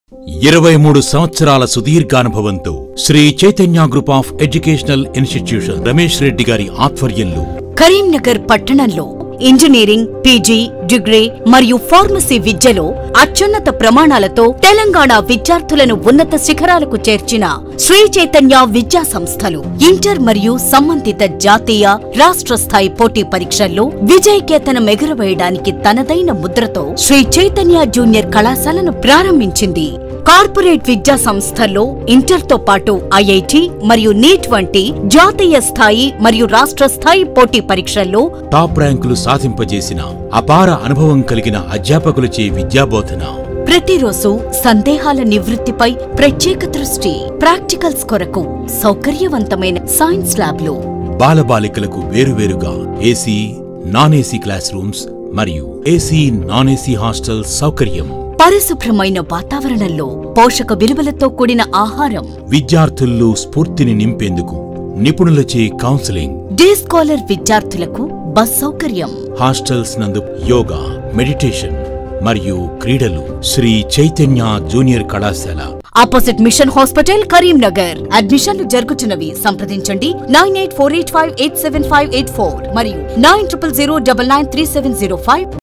ఇరవై మూడు సంవత్సరాల సుదీర్ఘానుభవంతో Shri Chaitanya group of educational institution Ramesh Reddy గారి ఆధ్వర్యంలో కరీంనగర్ పట్టణంలో ఇంజనీరింగ్ పీజీ డిగ్రీ మరియు ఫార్మసీ విద్యలో అత్యున్నత ప్రమాణాలతో తెలంగాణ విద్యార్థులను ఉన్నత శిఖరాలకు చేర్చిన శ్రీ చైతన్య విద్యా సంస్థలు ఇంటర్ మరియు సంబంధిత జాతీయ రాష్ట్ర స్థాయి పోటీ పరీక్షల్లో విజయకేతనం ఎగురవేయడానికి తనదైన ముద్రతో శ్రీ చైతన్య జూనియర్ కళాశాలను ప్రారంభించింది కార్పొరేట్ విద్యా సంస్థల్లో ఇంటర్తో పాటు ఐఐటి మరియు నీట్ వంటి జాతీయ స్థాయి మరియు రాష్ట్ర స్థాయి పోటీ పరీక్షల్లో టాప్ ర్యాంకులు సాధింపజేసిన అపార అనుభవం కలిగిన అధ్యాపకులచే విద్యాబోధన ప్రతిరోజు సందేహాల నివృత్తిపై ప్రత్యేక దృష్టి ప్రాక్టికల్స్ కొరకు సౌకర్యవంతమైన సైన్స్ ల్యాబ్లు బాలబాలికలకు వేరువేరుగా AC non AC classrooms మరియు ఏసీ నాన్ ఏసీ హాస్టల్ సౌకర్యం పరిశుభ్రమైన వాతావరణంలో పోషక విలువలతో కూడిన ఆహారం విద్యార్థుల్లో స్ఫూర్తిని నింపేందుకు నిపుణులచే కౌన్సిలింగ్ డే స్కాలర్ విద్యార్థులకు బస్ సౌకర్యం హాస్టల్స్ నందు యోగా మెడిటేషన్ మరియు క్రీడలు శ్రీ చైతన్య జూనియర్ కళాశాల ఆపోజిట్ మిషన్ హాస్పిటల్ కరీంనగర్ అడ్మిషన్లు జరుగుతున్నవి సంప్రదించండి nine eight four eight five eight seven five eight four మరియు nine triple zero double nine three seven zero five